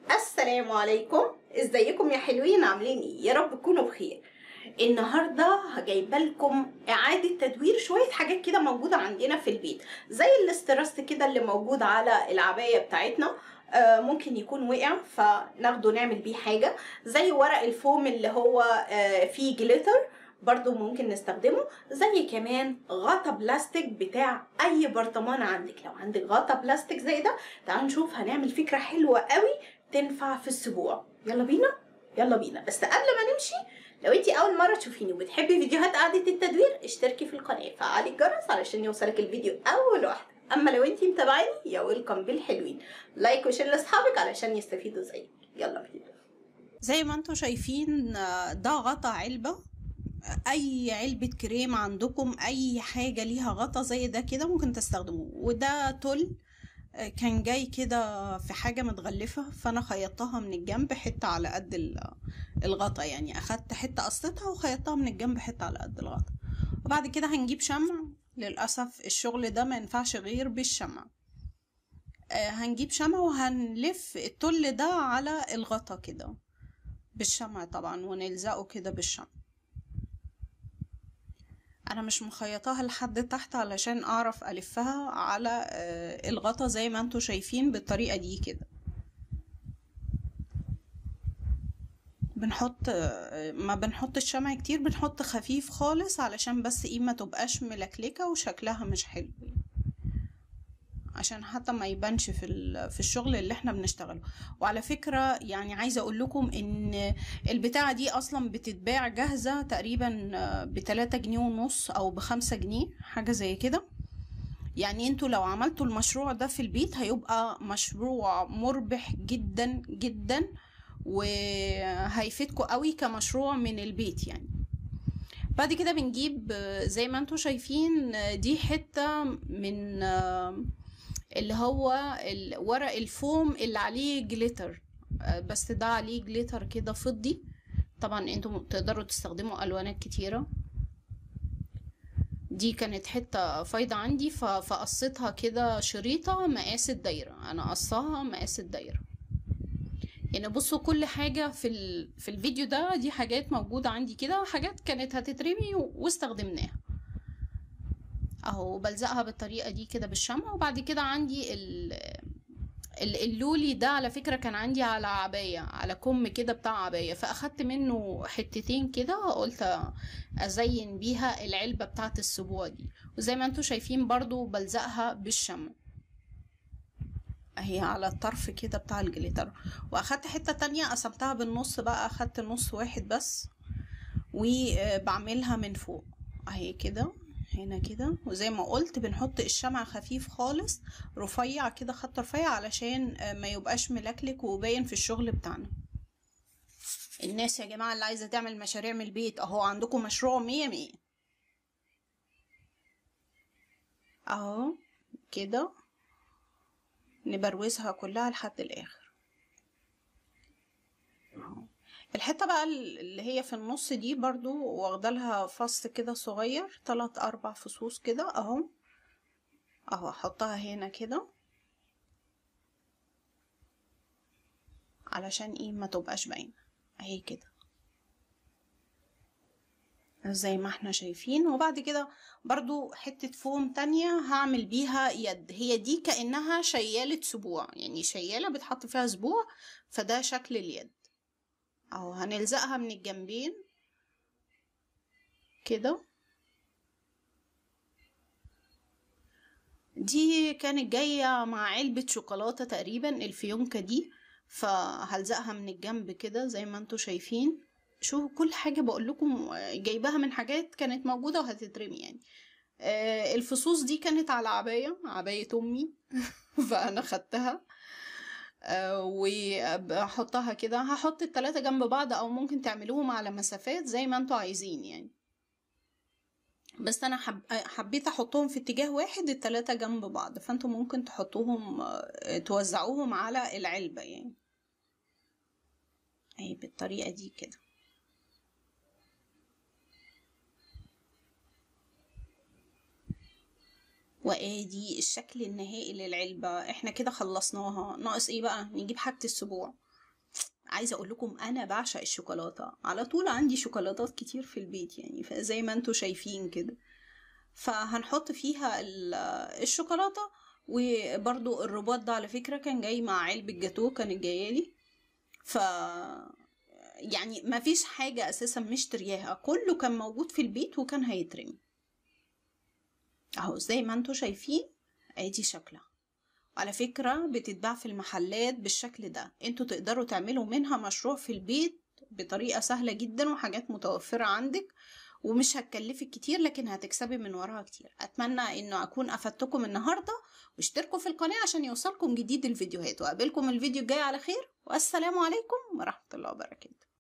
السلام عليكم ازيكم يا حلوين عاملين ايه يا رب تكونوا بخير النهارده جايبه لكم اعاده تدوير شويه حاجات كده موجوده عندنا في البيت زي الاستراست كده اللي موجود على العبايه بتاعتنا آه، ممكن يكون وقع فناخده نعمل بيه حاجه زي ورق الفوم اللي هو آه، فيه جليتر برضو ممكن نستخدمه زي كمان غطا بلاستيك بتاع اي برطمان عندك لو عندك غطا بلاستيك زي ده تعالوا نشوف هنعمل فكره حلوه قوي تنفع في السبوع يلا بينا يلا بينا بس قبل ما نمشي لو انتي اول مره تشوفيني وبتحبي فيديوهات اعاده التدوير اشتركي في القناه فعلي الجرس علشان يوصلك الفيديو اول واحده اما لو انتي متابعيني يا ويلكم بالحلوين لايك وشير لاصحابك علشان يستفيدوا زيك يلا بينا زي ما انتم شايفين آه، ده غطا علبة آه، اي علبة كريم عندكم اي حاجة ليها غطا زي ده كده ممكن تستخدموه وده تل آه، كان جاي كده في حاجة متغلفة فانا خيطتها من الجنب حتة على قد ال- الغطا يعني اخدت حتة قصتها وخيطتها من الجنب حتة على قد الغطا وبعد كده هنجيب شمع للأسف الشغل ده ما ينفعش غير بالشمع آه، هنجيب شمع وهنلف التل ده على الغطا كده بالشمع طبعا ونلزقه كده بالشمع انا مش مخيطاها لحد تحت علشان اعرف الفها على آه، الغطا زي ما انتوا شايفين بالطريقة دي كده بنحط آه، ما بنحط الشمع كتير بنحط خفيف خالص علشان بس ايه ما تبقاش ملكلكة وشكلها مش حلو عشان حتى ما يبانش في ال- في الشغل اللي احنا بنشتغله وعلى فكرة يعني عايزة اقول لكم ان البتاعة دي اصلا بتتباع جاهزة تقريبا آه، بتلاتة جنيه ونص او بخمسة جنيه حاجة زي كده يعني انتوا لو عملتوا المشروع ده في البيت هيبقى مشروع مربح جدا جدا وهيفيدكوا قوي كمشروع من البيت يعني بعد كده بنجيب آه، زي ما انتوا شايفين آه، دي حتة من آه، اللي هو ال- ورق الفوم اللي عليه جليتر آه، بس ده عليه جليتر كده فضي طبعا انتوا تقدروا تستخدموا الوانات كتيرة دي كانت حتة فايضة عندي ف- فقصيتها كده شريطة مقاس الدايرة انا قصاها مقاس الدايرة يعني بصوا كل حاجة في ال... في الفيديو ده دي حاجات موجودة عندي كده حاجات كانت هتترمي و- واستخدمناها اهو بلزقها بالطريقة دي كده بالشمع وبعد كده عندي ال... ال- اللولي ده على فكرة كان عندي على عباية على كم كده بتاع عباية فأخدت منه حتتين كده وقلت أزين بيها العلبة بتاعت السبوع دي وزي ما انتوا شايفين برضو بلزقها بالشمع اهي على الطرف كده بتاع الجليتر واخدت حتة تانية قسمتها بالنص بقى اخدت نص واحد بس وبعملها من فوق اهي كده هنا كده وزي ما قلت بنحط الشمع خفيف خالص رفيع كده خط رفيع علشان آه، ما يبقاش ملكلك وباين في الشغل بتاعنا الناس يا جماعة اللي عايزة تعمل مشاريع من البيت اهو عندكم مشروع مية مية اهو كده نبروزها كلها لحد الاخر اهو الحته بقى اللي هي في النص دي برضو واخده لها فص كده صغير تلات اربع فصوص كده اهو اهو احطها هنا كده علشان ايه ما تبقاش باينه اهي كده زي ما احنا شايفين وبعد كده برضو حتة فوم تانية هعمل بيها يد هي دي كأنها شيالة سبوع يعني شيالة بتحط فيها سبوع فده شكل اليد اهو هنلزقها من الجنبين كده دي كانت جاية مع علبة شوكولاتة تقريبا الفيونكة دي فهلزقها من الجنب كده زي ما انتوا شايفين شوفوا كل حاجة بقول لكم جايباها من حاجات كانت موجودة وهتترمي يعني آه، الفصوص دي كانت على عباية عباية أمي فأنا خدتها آه، وبحطها كده هحط التلاتة جنب بعض أو ممكن تعملوهم على مسافات زي ما انتوا عايزين يعني بس انا حب... حبيت احطهم في اتجاه واحد التلاتة جنب بعض فانتوا ممكن تحطوهم آه، توزعوهم على العلبة يعني اهي بالطريقة دي كده وادي الشكل النهائي للعلبة احنا كده خلصناها ناقص ايه بقى نجيب حاجة السبوع عايزه اقول لكم انا بعشق الشوكولاته على طول عندي شوكولاتات كتير في البيت يعني زي ما انتم شايفين كده فهنحط فيها ال- الشوكولاته وبرضو الرباط ده على فكره كان جاي مع علبه جاتوه كانت جايه لي ف يعني ما فيش حاجه اساسا مشترياها كله كان موجود في البيت وكان هيترمي اهو زي ما انتم شايفين ادي شكلها على فكرة بتتباع في المحلات بالشكل ده انتوا تقدروا تعملوا منها مشروع في البيت بطريقة سهلة جدا وحاجات متوفرة عندك ومش هتكلفك كتير لكن هتكسبي من وراها كتير اتمنى انه اكون افدتكم النهارده واشتركوا في القناه عشان يوصلكم جديد الفيديوهات واقابلكم الفيديو الجاي على خير والسلام عليكم ورحمه الله وبركاته